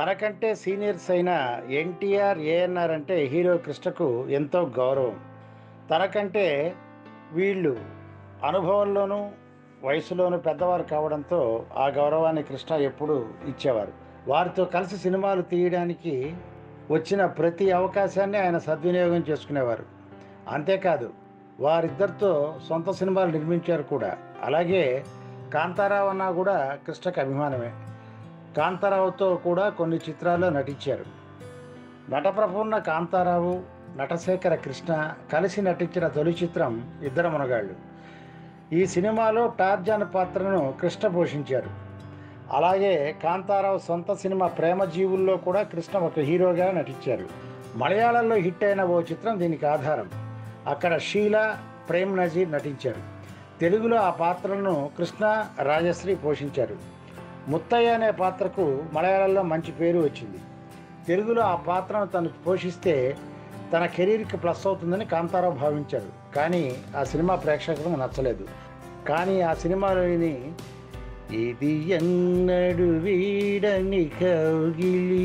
తనకంటే సీనియర్స్ అయిన ఎన్టీఆర్ ఏఎన్ఆర్ అంటే హీరో కృష్ణకు ఎంతో గౌరవం తనకంటే వీళ్ళు అనుభవంలోనూ వయసులోనూ పెద్దవారు కావడంతో ఆ గౌరవాన్ని కృష్ణ ఎప్పుడూ ఇచ్చేవారు వారితో కలిసి సినిమాలు తీయడానికి వచ్చిన ప్రతి అవకాశాన్ని ఆయన సద్వినియోగం చేసుకునేవారు అంతేకాదు వారిద్దరితో సొంత సినిమాలు నిర్మించారు కూడా అలాగే కాంతారావు అన్నా కూడా కృష్ణకు అభిమానమే కాంతారావుతో కూడా కొన్ని చిత్రాల్లో నటించారు నటప్రపూర్ణ కాంతారావు నటశేఖర కృష్ణ కలిసి నటించిన తొలి చిత్రం ఇద్దరు మునగాళ్ళు ఈ సినిమాలో టార్జాన్ పాత్రను కృష్ణ పోషించారు అలాగే కాంతారావు సొంత సినిమా ప్రేమ జీవుల్లో కూడా కృష్ణ ఒక హీరోగా నటించారు మలయాళంలో హిట్ అయిన ఓ చిత్రం దీనికి ఆధారం అక్కడ షీలా ప్రేమ్ నజీర్ నటించారు తెలుగులో ఆ పాత్రలను కృష్ణ రాజశ్రీ పోషించారు ముత్తయ్య అనే పాత్రకు మలయాళంలో మంచి పేరు వచ్చింది తెలుగులో ఆ పాత్రను తను పోషిస్తే తన కెరీర్కి ప్లస్ అవుతుందని కాంతారావు భావించారు కానీ ఆ సినిమా ప్రేక్షకులకు నచ్చలేదు కానీ ఆ సినిమాలోని ఇది ఎన్నడు వీడని కౌగిలి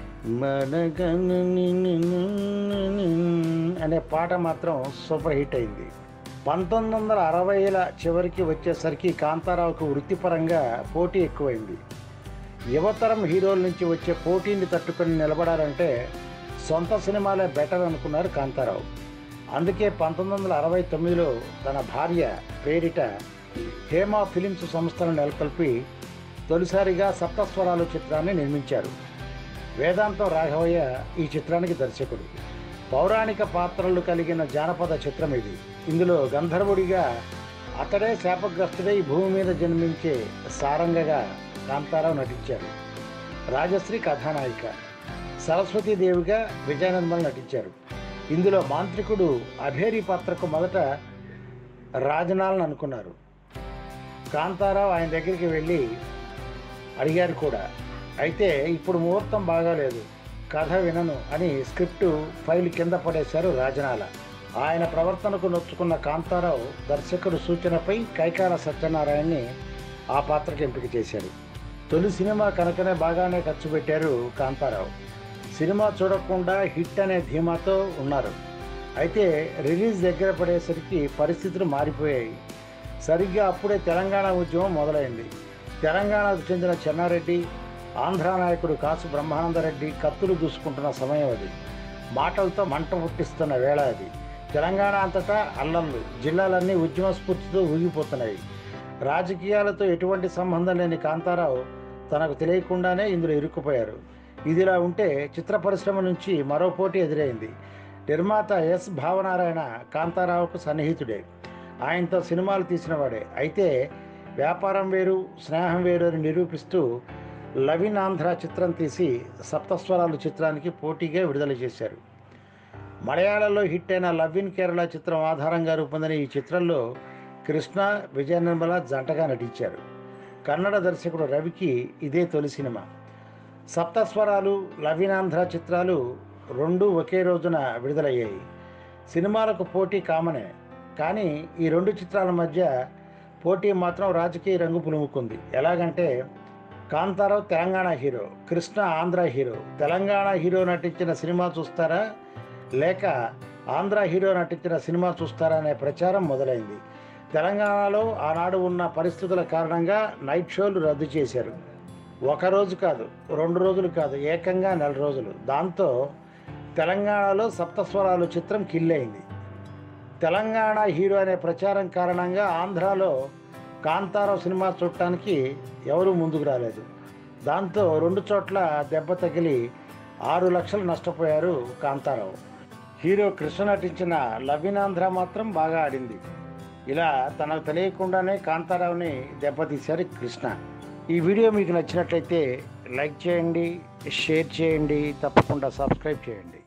మనగను అనే పాట మాత్రం సూపర్ హిట్ అయింది పంతొమ్మిది వందల అరవైల చివరికి వచ్చేసరికి కాంతారావుకు వృత్తిపరంగా పోటీ ఎక్కువైంది యువతరం హీరోల నుంచి వచ్చే పోటీని తట్టుకొని నిలబడాలంటే సొంత సినిమాలే బెటర్ అనుకున్నారు కాంతారావు అందుకే పంతొమ్మిది వందల అరవై తొమ్మిదిలో తన భార్య పేరిట హేమా ఫిలిమ్స్ సంస్థను నెలకొల్పి తొలిసారిగా సప్తస్వరాలు చిత్రాన్ని నిర్మించారు వేదాంతం రాఘవయ్య ఈ చిత్రానికి దర్శకుడు పౌరాణిక పాత్రలు కలిగిన జానపద చిత్రం ఇది ఇందులో గంధర్వుడిగా అతడే శాపగ్రస్తుడై భూమి మీద జన్మించే సారంగగా కాంతారావు నటించారు రాజశ్రీ కథానాయిక సరస్వతీదేవిగా విజయనందన్ నటించారు ఇందులో మాంత్రికుడు అభేరి పాత్రకు మొదట రాజనాలను అనుకున్నారు కాంతారావు ఆయన దగ్గరికి వెళ్ళి అడిగారు కూడా అయితే ఇప్పుడు ముహూర్తం బాగాలేదు కథ వినను అని స్క్రిప్టు ఫైల్ కింద పడేశారు రాజనాల ఆయన ప్రవర్తనకు నొచ్చుకున్న కాంతారావు దర్శకుడు సూచనపై కైకాల సత్యనారాయణని ఆ పాత్రకు ఎంపిక చేశారు తొలి సినిమా కనుకనే బాగానే ఖర్చు పెట్టారు కాంతారావు సినిమా చూడకుండా హిట్ అనే ధీమాతో ఉన్నారు అయితే రిలీజ్ దగ్గర పడేసరికి పరిస్థితులు మారిపోయాయి సరిగ్గా అప్పుడే తెలంగాణ ఉద్యమం మొదలైంది తెలంగాణకు చెందిన చెన్నారెడ్డి ఆంధ్ర నాయకుడు కాసు బ్రహ్మానందరెడ్డి కత్తులు దూసుకుంటున్న సమయం అది మాటలతో మంట పుట్టిస్తున్న వేళ అది తెలంగాణ అంతటా అల్లర్లు జిల్లాలన్నీ ఉద్యమ స్ఫూర్తితో ఊగిపోతున్నాయి రాజకీయాలతో ఎటువంటి సంబంధం లేని కాంతారావు తనకు తెలియకుండానే ఇందులో ఇరుక్కుపోయారు ఇదిలా ఉంటే చిత్ర పరిశ్రమ నుంచి మరో పోటీ ఎదురైంది నిర్మాత ఎస్ భావనారాయణ కాంతారావుకు సన్నిహితుడే ఆయనతో సినిమాలు తీసినవాడే అయితే వ్యాపారం వేరు స్నేహం వేరు అని నిరూపిస్తూ లవిన్ ఆంధ్ర చిత్రం తీసి సప్తస్వరాలు చిత్రానికి పోటీగా విడుదల చేశారు మలయాళంలో హిట్ అయిన లవ్విన్ కేరళ చిత్రం ఆధారంగా రూపొందిన ఈ చిత్రంలో కృష్ణ విజయ నిర్మల జంటగా నటించారు కన్నడ దర్శకుడు రవికి ఇదే తొలి సినిమా సప్తస్వరాలు లవినాంధ్ర చిత్రాలు రెండు ఒకే రోజున విడుదలయ్యాయి సినిమాలకు పోటీ కామనే కానీ ఈ రెండు చిత్రాల మధ్య పోటీ మాత్రం రాజకీయ రంగు పులుముకుంది ఎలాగంటే Kantharao Telangana hero Krishna Andhra hero Telangana hero నటించిన సినిమా చూస్తారా లేక ఆంధ్ర హీరో నటించిన సినిమా చూస్తారా అనే ప్రచారం మొదలైంది తెలంగాణలో ఆనాడు ఉన్న పరిస్థితుల కారణంగా నైట్ షోలు రద్దు చేశారు ఒక రోజు కాదు రెండు రోజులు కాదు ఏకంగా నెల రోజులు దాంతో తెలంగాణలో సప్తస్వరాలు చిత్రం కిల్లైంది తెలంగాణ హీరో అనే ప్రచారం కారణంగా ఆంధ్రాలో కాంతారావు సినిమా చూడటానికి ఎవరూ ముందుకు రాలేదు దాంతో రెండు చోట్ల దెబ్బ తగిలి ఆరు లక్షలు నష్టపోయారు కాంతారావు హీరో కృష్ణ నటించిన లవినాంధ్ర మాత్రం బాగా ఆడింది ఇలా తనకు తెలియకుండానే కాంతారావుని దెబ్బతీశారు కృష్ణ ఈ వీడియో మీకు నచ్చినట్లయితే లైక్ చేయండి షేర్ చేయండి తప్పకుండా సబ్స్క్రైబ్ చేయండి